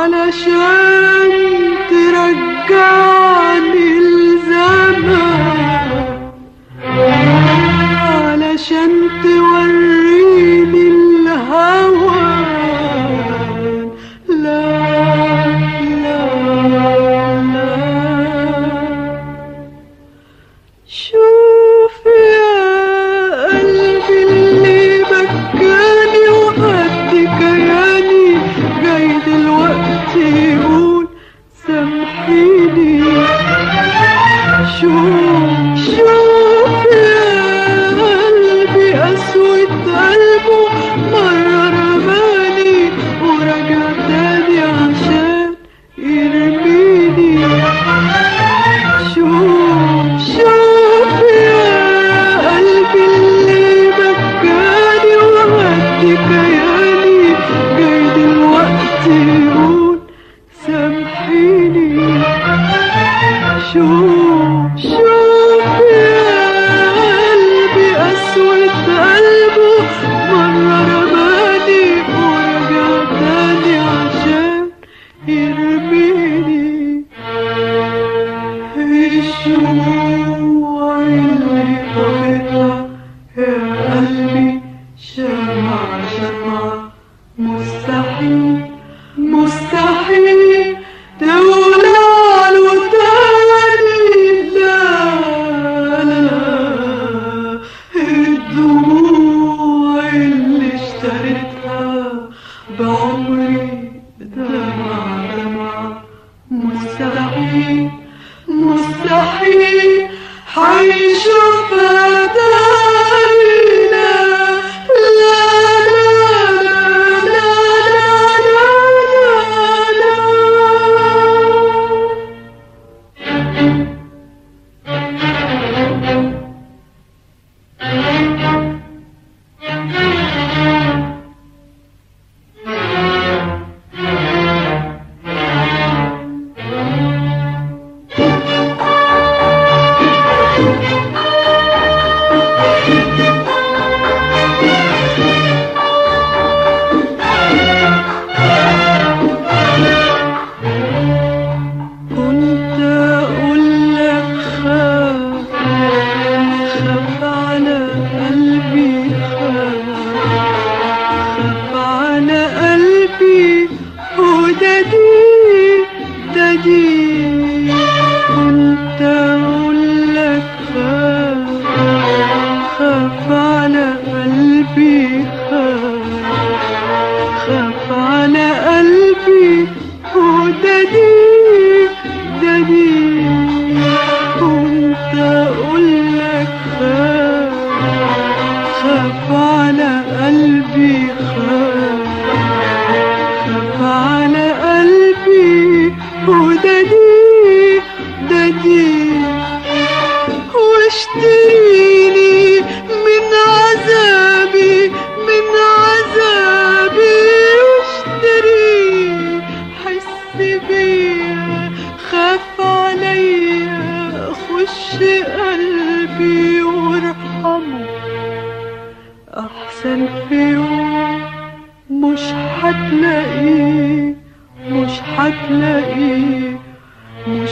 علشان ترجعني الزمان علشان توريني الهوى لا لا لا شوف يا قلبي اللي بكاني وقد كياني جاي دلوقتي يقول سامحيني شوف شوف يا قلبي أسود قلبه مرة رماني ورجع تاني عشان يرميني شوف شوف يا قلبي اللي بكاني وهدي كياني جاي دلوقتي يقول سامحيني شوف شوف يا قلبي أسود قلبه مرة رماني ورجع تاني عشان يرميني الشموع اللي طفتها يا قلبي شمع شمع مستحيل مستحيل تولع له تاني لا لا الدموع اللي اشتريتها بعمري دمع دمع مستحيل مستحيل حيشوفها تاني لا لا لا لا لا لا لا كنت اقول لك خاف خاف على قلبي خاف خاف على قلبي وده دي ده دي كنت اقول لك خاف خاف على قلبي خاف خاف على قلبي وده دي ده دي كنت اقول لك خاف خاف على قلبي خاف خاف على قلبي وده دي ده دي واشتريني من عذابي من عذابي واشتري حس بيا خاف عليا خش قلبي وارحمه احسن في يوم مش هتلاقيه مش هتلاقيه مش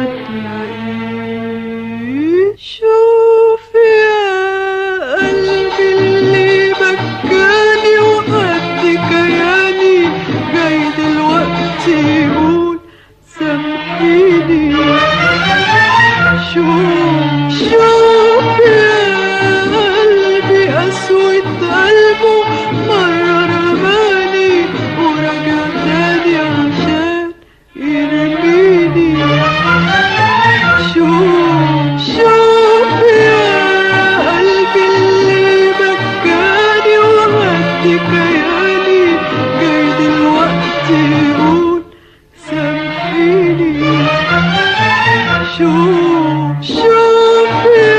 هتلاقيه شوف يا قلبي اللي بكاني وقد كياني جاي دلوقتي يقول سامحيني شوف شوف يا قلبي أسود قلبه مرة رماني ورجع تاني عشان يرميني شوف شوف يا قلبي اللي بكاني وهدي كياني جاي دلوقتي يقول سامحيني شوف شوف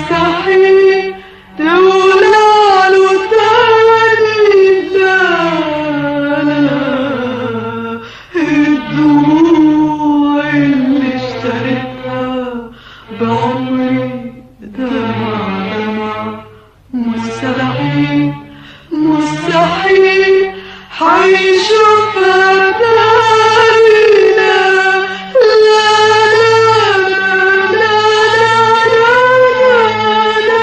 مستحيل تولع له تاني لا لا الدموع اللي اشتريتها بعمري دمع دمع مستحيل مستحيل حيشوفها تاني لا لا لا لا لا لا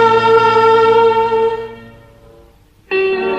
لا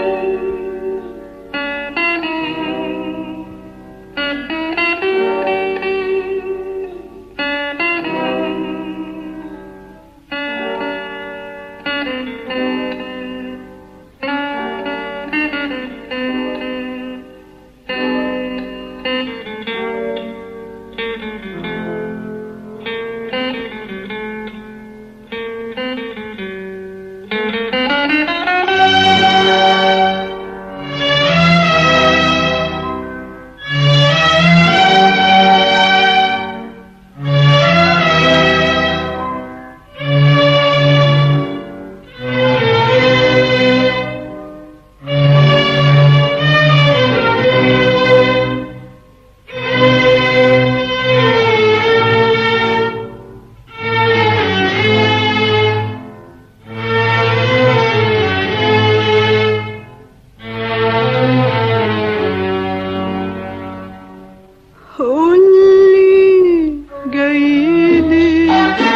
قولي جاي لي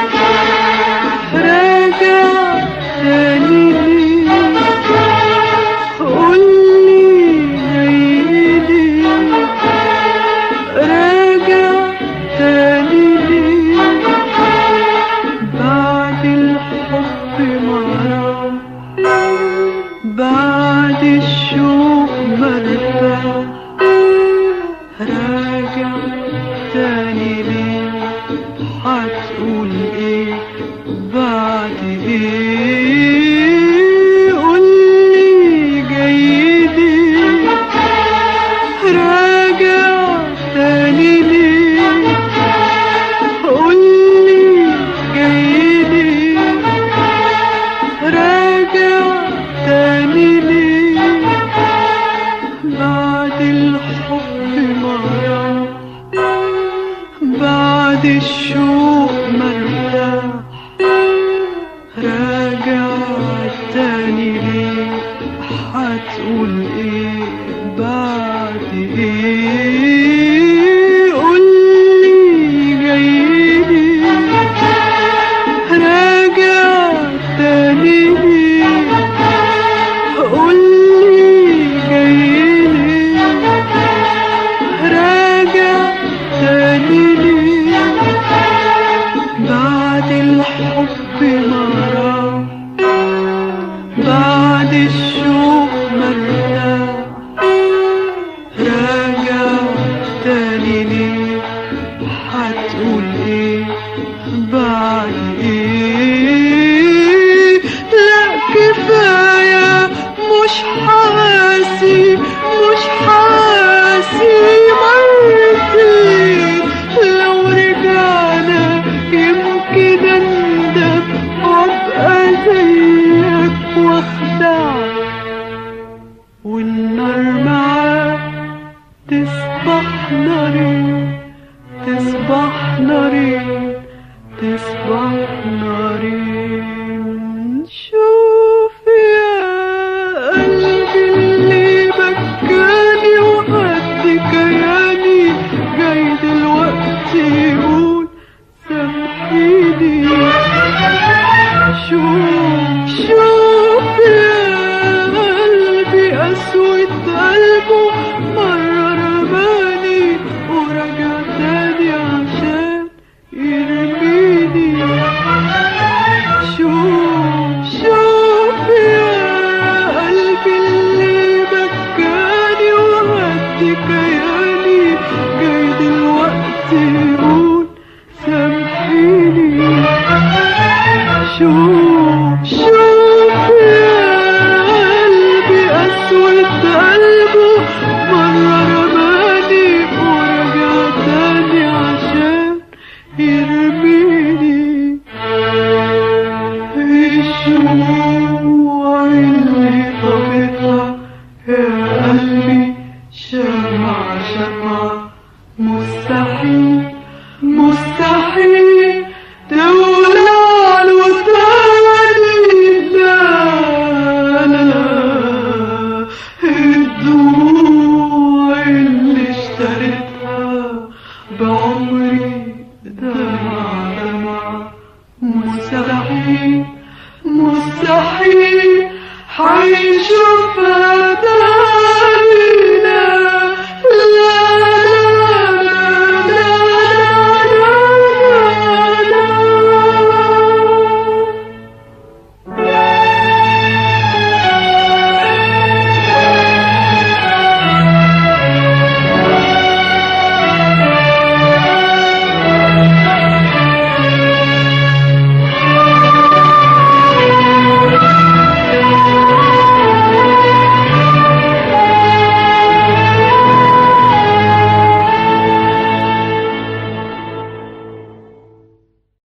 راجع تاني لي قولي جاي لي راجع تاني لي بعد الحب مرة بعد الشوق مرتاح راجع تاني ليه هتقول ايه بعد ايه قولي جاي ليه راجع تاني ليه قولي جاي ليه راجع تاني ليه بعد الحب مرة بعد الشوق مرتاح راجع تاني ليه هتقول ايه بعد ايه قولي جاي ليه راجع تاني ليه قولي جاي ليه راجع تاني ليه بعد الحب مرة بعد الشوق مرتاح راجع تاني ليه هتقول ايه بعد ايه لا كفاية مش حاسي مش حاسي مرتين لو رجعنا يمكن اندم وابقى زيك واخدعك والنار معاك تصبح ناري تصبح ناري تصبح ناري شوف يا قلبي اللي بكاني وقد كياني جاي دلوقتي يقول سامحيني شوف شوف يا قلبي قسوة قلبه مرة رماني ورجع تاني عشان يرميني شوف شوف يا قلبي اللي بكاني وهد كياني جاي دلوقتي يقول سامحيني شوف شوف يا قلبي قسوة قلبه مرة رماني ورجع تاني عشان يرميني الشموع اللي طفتها يا قلبي شمعة شمعة مستحيل مستحيل تولع له تاني لا لا الدموع اللي اشتريتها بعمري دمع دمع مستحيل مستحيل